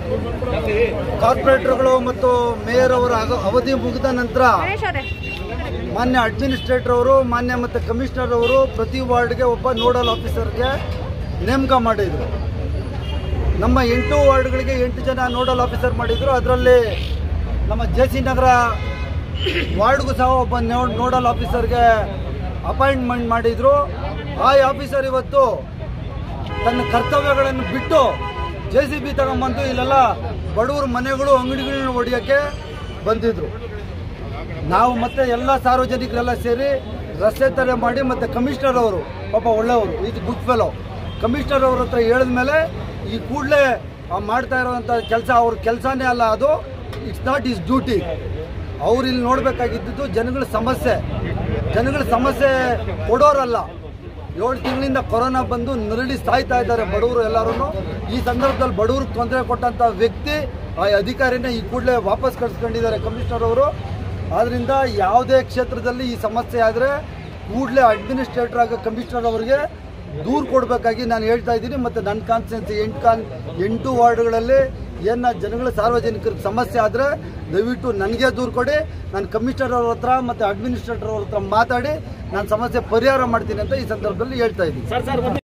ಕಾರ್ಪೊರೇಟರ್ಗಳು ಮತ್ತು ಮೇಯರ್ ಅವರ ಅಗ- ಅವಧಿ ಮುಗಿದ ನಂತರ ಗಣೇಶ್ ಅವರೇ ಮಾನ್ಯ ಅಡ್ಮಿನಿಸ್ಟ್ರೇಟರ್ ಅವರು ಮಾನ್ಯ ಮತ್ತು ಕಮಿಷನರ್ ಅವರು ಪ್ರತಿ ವಾರ್ಡ್ಗೆ ಒಬ್ಬ ನೋಡಲ್ ಆಫೀಸರ್ಗೆ ನೇಮಕ ಮಾಡಿದರು ನಮ್ಮ ಎಂಟು ವಾರ್ಡ್ಗಳಿಗೆ ಎಂಟು ಜನ ನೋಡಲ್ ಆಫೀಸರ್ ಮಾಡಿದರು ಅದರಲ್ಲಿ ನಮ್ಮ ಜೆ ಸಿ ನಗರ ವಾರ್ಡ್ಗೂ ಸಹ ಒಬ್ಬ ನೋ- ನೋಡಲ್ ಆಫೀಸರ್ಗೆ ಅಪಾಯಿಂಟ್ಮೆಂಟ್ ಮಾಡಿದರು ಆ ಆಫೀಸರ್ ಇವತ್ತು ತನ್ನ ಕರ್ತವ್ಯಗಳನ್ನು ಬಿಟ್ಟು ಜೆ ಸಿ ಬಿ ತಗೊಂಬಂದು ಇಲ್ಲೆಲ್ಲ ಬಡವರ ಮನೆಗಳು ಅಂಗಡಿಗಳನ್ನ ಹೊಡೆಯೋಕ್ಕೆ ಬಂದಿದ್ರು ನಾವು ಮತ್ತೆ ಎಲ್ಲ ಸಾರ್ವಜನಿಕರೆಲ್ಲ ಸೇರಿ ರಸ್ತೆ ತಡೆ ಮಾಡಿ ಮತ್ತೆ ಕಮಿಷನರ್ ಅವರು ಪಾಪ ಒಳ್ಳೆಯವರು ಇದು ಗುಡ್ ಫೆಲೋ ಕಮಿಷನರ್ ಅವ್ರ ಹತ್ರ ಹೇಳಿದ್ಮೇಲೆ ಈ ಕೂಡಲೇ ಮಾಡ್ತಾ ಇರೋವಂಥ ಕೆಲಸ ಅವ್ರ ಕೆಲಸನೇ ಅಲ್ಲ ಅದು ಇಟ್ಸ್ ನಾಟ್ ಈಸ್ ಡ್ಯೂಟಿ ಅವ್ರು ಇಲ್ಲಿ ನೋಡಬೇಕಾಗಿದ್ದು ಜನಗಳ ಸಮಸ್ಯೆ ಜನಗಳ ಸಮಸ್ಯೆ ಕೊಡೋರಲ್ಲ ಏಳು ತಿಂಗಳಿಂದ ಕೊರೋನಾ ಬಂದು ನರಳಿ ಸಾಯ್ತಾ ಇದ್ದಾರೆ ಬಡವರು ಎಲ್ಲರೂ ಈ ಸಂದರ್ಭದಲ್ಲಿ ಬಡವ್ರಿಗೆ ತೊಂದರೆ ಕೊಟ್ಟಂಥ ವ್ಯಕ್ತಿ ಆ ಅಧಿಕಾರಿನ ಈ ಕೂಡಲೇ ವಾಪಸ್ ಕಳಿಸ್ಕೊಂಡಿದ್ದಾರೆ ಕಮಿಷನರ್ ಅವರು ಆದ್ದರಿಂದ ಯಾವುದೇ ಕ್ಷೇತ್ರದಲ್ಲಿ ಈ ಸಮಸ್ಯೆ ಆದರೆ ಕೂಡಲೇ ಅಡ್ಮಿನಿಸ್ಟ್ರೇಟರ್ ಆಗ ಕಮಿಷನರ್ ಅವರಿಗೆ ದೂರು ಕೊಡಬೇಕಾಗಿ ನಾನು ಹೇಳ್ತಾ ಇದ್ದೀನಿ ಮತ್ತು ನನ್ನ ಕಾನ್ಸ್ಟಿಟ್ಯೂನ್ಸಿ ಎಂಟು ಕಾನ್ ಎಂಟು ವಾರ್ಡ್ಗಳಲ್ಲಿ ಏನು ಜನಗಳ ಸಾರ್ವಜನಿಕರಿಗೆ ಸಮಸ್ಯೆ ಆದರೆ ದಯವಿಟ್ಟು ನನಗೆ ದೂರು ಕೊಡಿ ನಾನು ಕಮಿಷನರ್ ಅವ್ರ ಹತ್ರ ಮತ್ತು ಅಡ್ಮಿನಿಸ್ಟ್ರೇಟರ್ ಅವ್ರ ಹತ್ರ ಮಾತಾಡಿ ನಾನು ಸಮಸ್ಯೆ ಪರಿಹಾರ ಮಾಡ್ತೀನಿ ಅಂತ ಈ ಸಂದರ್ಭದಲ್ಲಿ ಹೇಳ್ತಾ ಇದ್ದೀನಿ